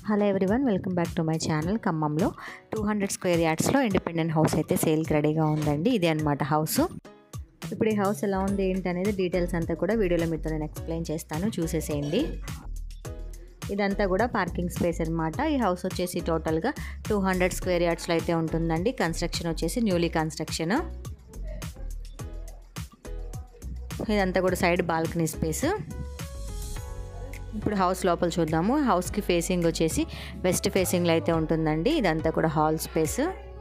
hello everyone welcome back to my channel ఖమ్మంలో two hundred square యార్డ్స్లో independent house అయితే సేల్కి రెడీగా ఉందండి ఇదే అనమాట హౌస్ ఇప్పుడు ఈ హౌస్ ఎలా ఉంది ఏంటి అనేది డీటెయిల్స్ అంతా కూడా వీడియోలో మీతో నేను ఎక్స్ప్లెయిన్ చేస్తాను చూసేసేయండి ఇదంతా కూడా పార్కింగ్ స్పేస్ అనమాట ఈ హౌస్ వచ్చేసి టోటల్గా టూ హండ్రెడ్ స్క్వేర్ యార్డ్స్లో అయితే ఉంటుందండి కన్స్ట్రక్షన్ వచ్చేసి న్యూలీ కన్స్ట్రక్షన్ ఇదంతా కూడా సైడ్ బాల్కనీ స్పేస్ ఇప్పుడు హౌస్ లోపల చూద్దాము హౌస్కి ఫేసింగ్ వచ్చేసి వెస్ట్ ఫేసింగ్లో అయితే ఉంటుందండి ఇదంతా కూడా హాల్ స్పేస్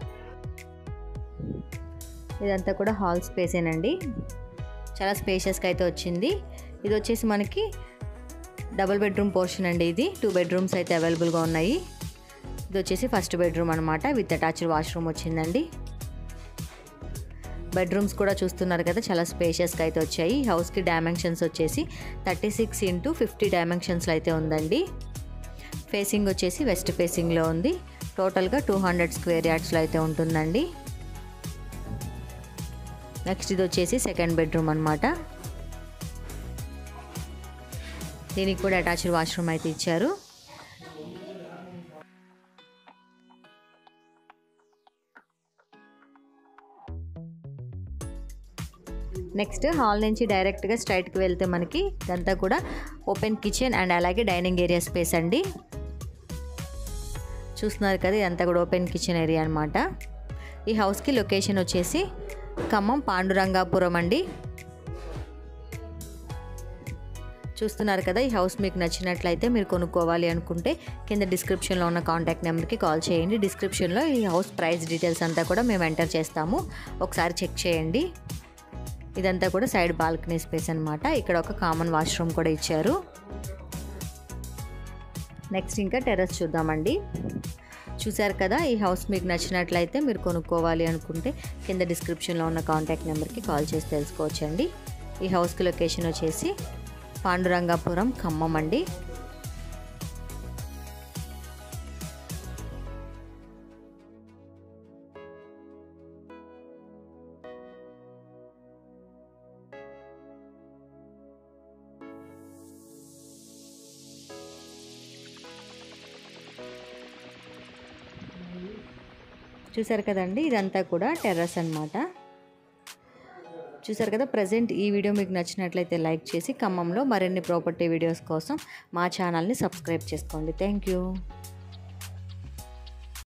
ఇదంతా కూడా హాల్ స్పేసేనండి చాలా స్పేషియస్గా అయితే వచ్చింది ఇది వచ్చేసి మనకి డబుల్ బెడ్రూమ్ పోర్షన్ అండి ఇది టూ బెడ్రూమ్స్ అయితే అవైలబుల్గా ఉన్నాయి ఇది వచ్చేసి ఫస్ట్ బెడ్రూమ్ అనమాట విత్ అటాచ్డ్ వాష్రూమ్ వచ్చిందండి బెడ్రూమ్స్ కూడా చూస్తున్నారు కదా చాలా స్పేషియస్గా అయితే వచ్చాయి ఈ హౌస్కి డైమెన్షన్స్ వచ్చేసి థర్టీ సిక్స్ ఇంటూ ఫిఫ్టీ డైమెన్షన్స్లో అయితే ఉందండి ఫేసింగ్ వచ్చేసి వెస్ట్ ఫేసింగ్లో ఉంది టోటల్గా టూ హండ్రెడ్ స్క్వేర్ యార్డ్స్లో అయితే ఉంటుందండి నెక్స్ట్ ఇది వచ్చేసి సెకండ్ బెడ్రూమ్ అనమాట దీనికి కూడా అటాచ్డ్ వాష్రూమ్ అయితే ఇచ్చారు నెక్స్ట్ హాల్ నుంచి డైరెక్ట్గా స్ట్రైట్కి వెళ్తే మనకి ఇదంతా కూడా ఓపెన్ కిచెన్ అండ్ అలాగే డైనింగ్ ఏరియా స్పేస్ అండి చూస్తున్నారు కదా ఇదంతా కూడా ఓపెన్ కిచెన్ ఏరియా అనమాట ఈ హౌస్కి లొకేషన్ వచ్చేసి ఖమ్మం పాండురంగాపురం అండి చూస్తున్నారు కదా ఈ హౌస్ మీకు నచ్చినట్లయితే మీరు కొనుక్కోవాలి అనుకుంటే కింద డిస్క్రిప్షన్లో ఉన్న కాంటాక్ట్ నెంబర్కి కాల్ చేయండి డిస్క్రిప్షన్లో ఈ హౌస్ ప్రైస్ డీటెయిల్స్ అంతా కూడా మేము ఎంటర్ చేస్తాము ఒకసారి చెక్ చేయండి ఇదంతా కూడా సైడ్ బాల్కనీ స్పేస్ అనమాట ఇక్కడ ఒక కామన్ వాష్రూమ్ కూడా ఇచ్చారు నెక్స్ట్ ఇంకా టెర్రస్ చూద్దామండి చూసారు కదా ఈ హౌస్ మీకు నచ్చినట్లయితే మీరు కొనుక్కోవాలి అనుకుంటే కింద డిస్క్రిప్షన్లో ఉన్న కాంటాక్ట్ నెంబర్కి కాల్ చేసి తెలుసుకోవచ్చండి ఈ హౌస్కి లొకేషన్ వచ్చేసి పాండురంగాపురం ఖమ్మం అండి చూసారు కదండి ఇదంతా కూడా టెర్రస్ అనమాట చూసారు కదా ప్రజెంట్ ఈ వీడియో మీకు నచ్చినట్లయితే లైక్ చేసి ఖమ్మంలో మరిన్ని ప్రాపర్టీ వీడియోస్ కోసం మా ఛానల్ని సబ్స్క్రైబ్ చేసుకోండి థ్యాంక్ యూ